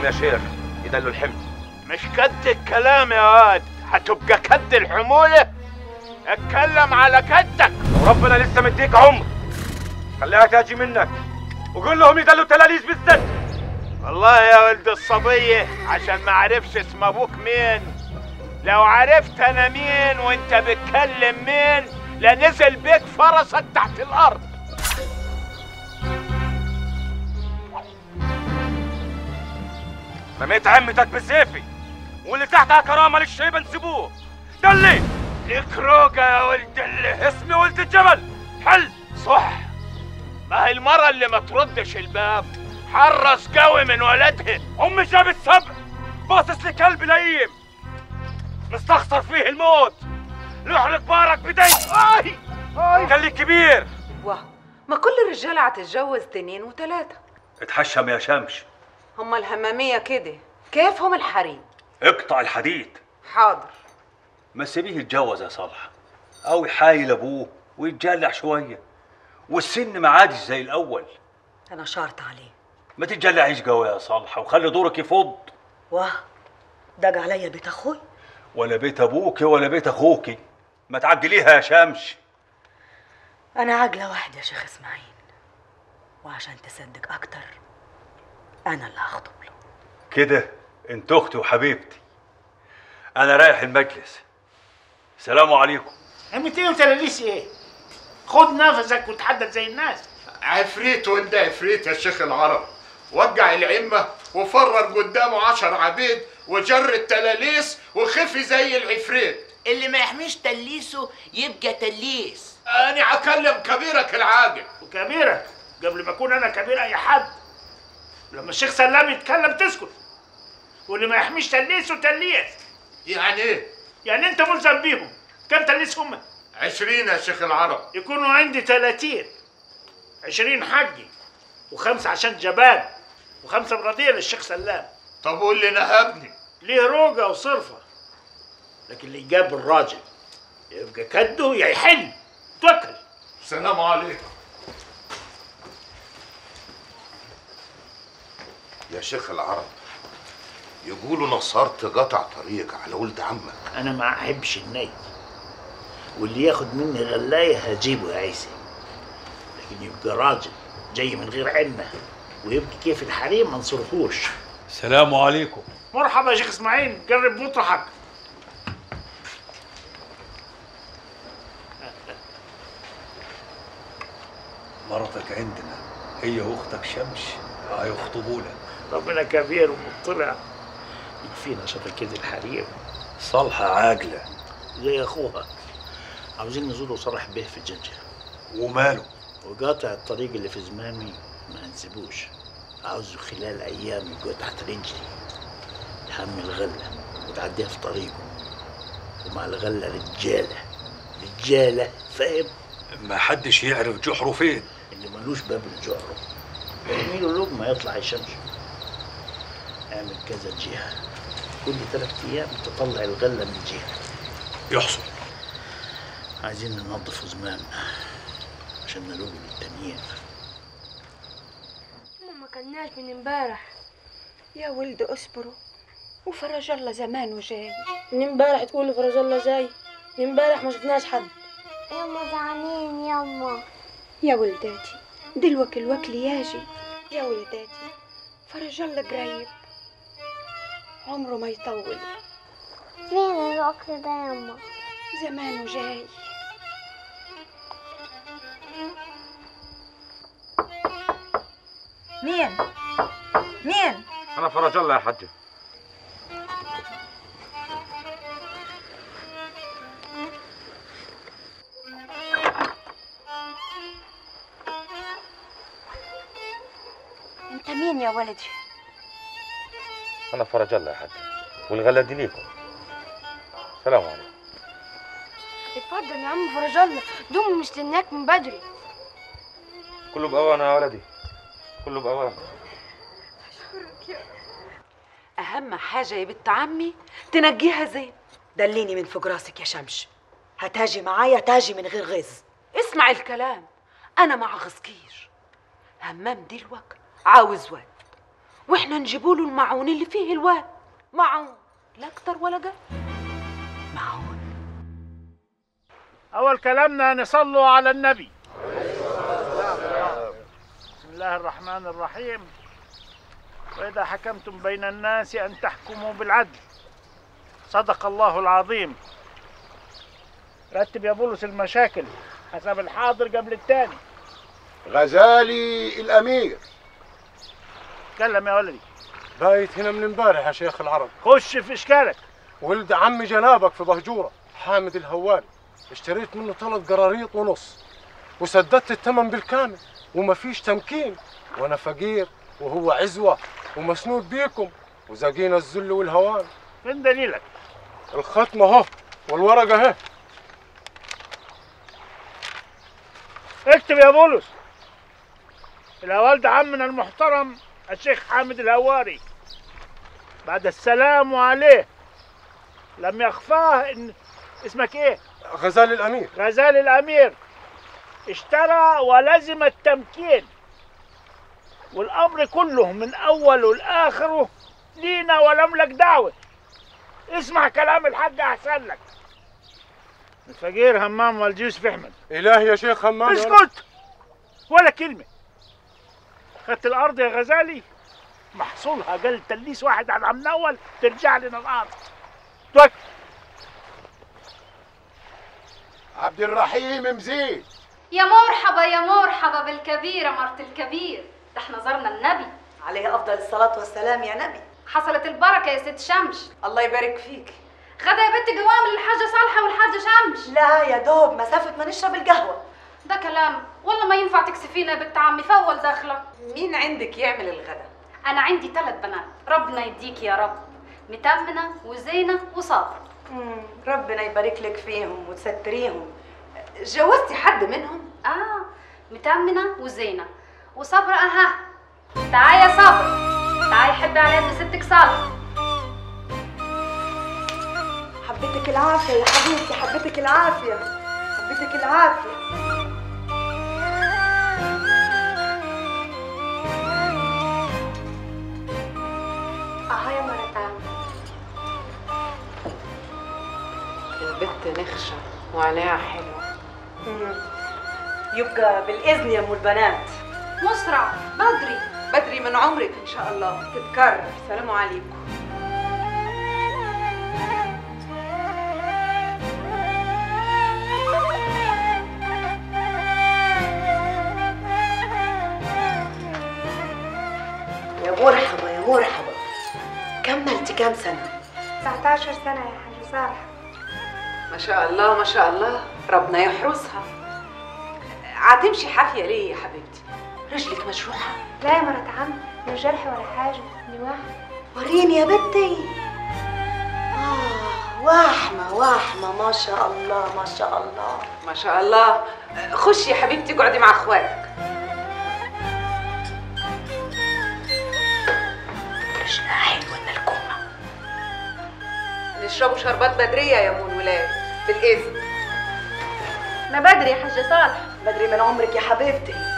لهم يا شيخ يدلوا الحمل مش قد الكلام يا واد هتبقى كد الحمولة اتكلم على كدك وربنا لسه مديك عمر خليها تاجي منك وقول لهم يدلوا التلاليس بالزت والله يا ولد الصبية عشان ما عرفش اسم ابوك مين لو عرفت انا مين وانت بتكلم مين لنزل بيك فرسك تحت الارض رميت عمتك بسيفي واللي تحتها كرامه للشيبه نسيبوه دلي ليك روقة يا ولد اللي اسمي ولد الجبل حل صح ما هي المرة اللي ما تردش الباب حرص قوي من ولدها امي جابت سبع باصص لكلب لئيم مستخسر فيه الموت لحلق بارك بدي اي اي قال لي كبير واه ما كل الرجالة هتتجوز تنين وتلاتة اتحشم يا شمش هما الهمامية كده كيفهم الحريم اقطع الحديد حاضر ما تسيبيه يتجوز يا صالح او يحايل ابوه ويتجلع شويه والسن ما عادش زي الاول أنا شارط عليه ما تتجلعيش قوي يا صالحه وخلي دورك يفض واه دق عليا بيت أخوي ولا بيت ابوك ولا بيت اخوك ما تعجليها يا شمش أنا عاقلة واحدة يا شيخ إسماعيل وعشان تصدق أكتر أنا اللي هخطب له كده انت اختي وحبيبتي انا رايح المجلس سلام عليكم عمتين وتلاليس ايه؟ خد نفسك وتحدث زي الناس عفريت وانت عفريت يا شيخ العرب وجع العمة وفرر قدامه عشر عبيد وجر التلاليس وخفي زي العفريت اللي ما يحميش تليسه يبقى تليس أنا أكلم كبيرك العاقل وكبيرك قبل ما اكون انا كبير اي حد لما الشيخ سلام يتكلم تسكت واللي ما يحميش تليسه تليس يعني إيه؟ يعني انت ملزم بيهم كم تليس هم؟ عشرين يا شيخ العرب يكونوا عندي 30 20 حقي وخمسة عشان جبان وخمسة مرضية للشيخ سلام طب واللي نهبني ليه روجة وصرفة لكن اللي جاب الراجل يبقى كده يا يحل توكل السلام عليكم يا شيخ العرب يقولوا نصرت قطع طريق على ولد عمك انا ما احبش الني واللي ياخد مني غلاية هجيبه يا عيسى لكن يبقى راجل جاي من غير علمه ويبقى كيف الحريم ما نصرفوش سلام عليكم مرحبا يا شيخ اسماعيل جرب مطرحك مرتك عندنا هي واختك شمش هيخطبوا لك ربنا كبير ومطلع يكفينا شر كده الحريم صالحه عاجله زي اخوها عاوزين نزوره صالح به في جنجة وماله وقاطع الطريق اللي في زمامي ما نسيبوش عاوزه خلال ايام يبقى تحت رجلي يحمل غله وتعديها في طريقه ومع الغله رجاله رجاله فاهم ما حدش يعرف جحره فين اللي ملوش باب الجعر يرميله لقمه يطلع يشمشم اعمل كذا جهه كل ثلاث ايام تطلع الغله من جهه يحصل عايزين ننظف زماننا عشان نلوم للتانيين ما كناش من امبارح يا ولد اصبروا وفرج الله زمانه جاي من امبارح تقولي فرج الله جاي من امبارح ما شفناش حد يما زعلانين يما يا ولداتي دلوك الوكل ياجي يا ولداتي فرج الله قريب عمره ما يطول فين الوقت ده يما زمانه جاي مين؟ مين؟ انا فرج الله يا حجه انت مين يا ولدي انا فرج الله يا حجه والغله دي ليكم سلام عليكم اتفضل يا عم فرج الله دوم مستناك من بدري كله بأوانه يا ولدي كله بأوانه أهم حاجة يا بنت عمي تنجيها زين دليني من فوق راسك يا شمش هتاجي معايا تاجي من غير غيظ اسمع الكلام أنا مع غسكير همام دلوك عاوز واد واحنا نجيبوا له المعون اللي فيه الواد معون لا اكتر ولا قل أول كلامنا نصلوا على النبي بسم الله الرحمن الرحيم وإذا حكمتم بين الناس أن تحكموا بالعدل صدق الله العظيم رتب يا بولس المشاكل حسب الحاضر قبل الثاني غزالي الامير تكلم يا ولدي بايت هنا من امبارح يا شيخ العرب خش في اشكالك ولد عمي جنابك في بهجوره حامد الهواري اشتريت منه ثلاث قراريط ونص وسددت الثمن بالكامل وما فيش تمكين وانا فقير وهو عزوه ومسنود بيكم وزاقينا الذل والهوان فين دليلك الختمه اهو والورقه اهي اكتب يا بولس إلى والد عمنا المحترم الشيخ حامد الهواري بعد السلام عليه لم يخفاه ان اسمك ايه غزال الامير غزال الامير اشترى ولزم التمكين والامر كله من اوله لاخره لينا ولم لك دعوه اسمع كلام الحاج احسن لك الفقير همام والجيوس في احمد الهي يا شيخ همام يا ولد. اسكت ولا كلمه خدت الارض يا غزالي محصولها قال تليس واحد على عم نول ترجع لنا الارض توك عبد الرحيم مزيد يا مرحبا يا مرحبا بالكبيرة مرت الكبير ده احنا زرنا النبي عليه افضل الصلاه والسلام يا نبي حصلت البركة يا ست شمش الله يبارك فيك غدا يا بنت جوامل الحاجة صالحة والحاجة شمش لا يا دوب مسافه ما نشرب القهوه ده كلام والله ما ينفع تكسفينا يا بنت عمي فول داخلة مين عندك يعمل الغدا أنا عندي ثلاث بنات ربنا يديك يا رب متمنة وزينة وصابر مم، ربنا يبارك لك فيهم وتستريهم جوزتي حد منهم آه متمنة وزينة وصبر أها تعالي يا صبر تعالي حبي على ابن ستك صالح حبيتك العافيه يا حبيبتي حبيتك العافيه حبيتك العافيه اه يا مرتان البت نخشة وعليها حلوة مم. يبقى بالاذن يا ام البنات مسرع بدري بدري من عمرك ان شاء الله تتكرر سلام عليكم يا مرحبا يا مرحبا كملتي كام سنه 19 سنة يا حاج صالح ما شاء الله ما شاء الله ربنا يحرسها عتمشي حافية ليه يا حبيبتي رجلك مشروحة لا يا مرات عم مش جرح ولا حاجة دي واحدة وريني يا بنتي آه واحمة واحمة ما شاء الله ما شاء الله ما شاء الله خشي يا حبيبتي اقعدي مع اخواتك رجلها حلوة الكومة نشربوا شربات بدرية يا مون ولاد بالإذن ما بدري يا حاج صالح بدري من عمرك يا حبيبتي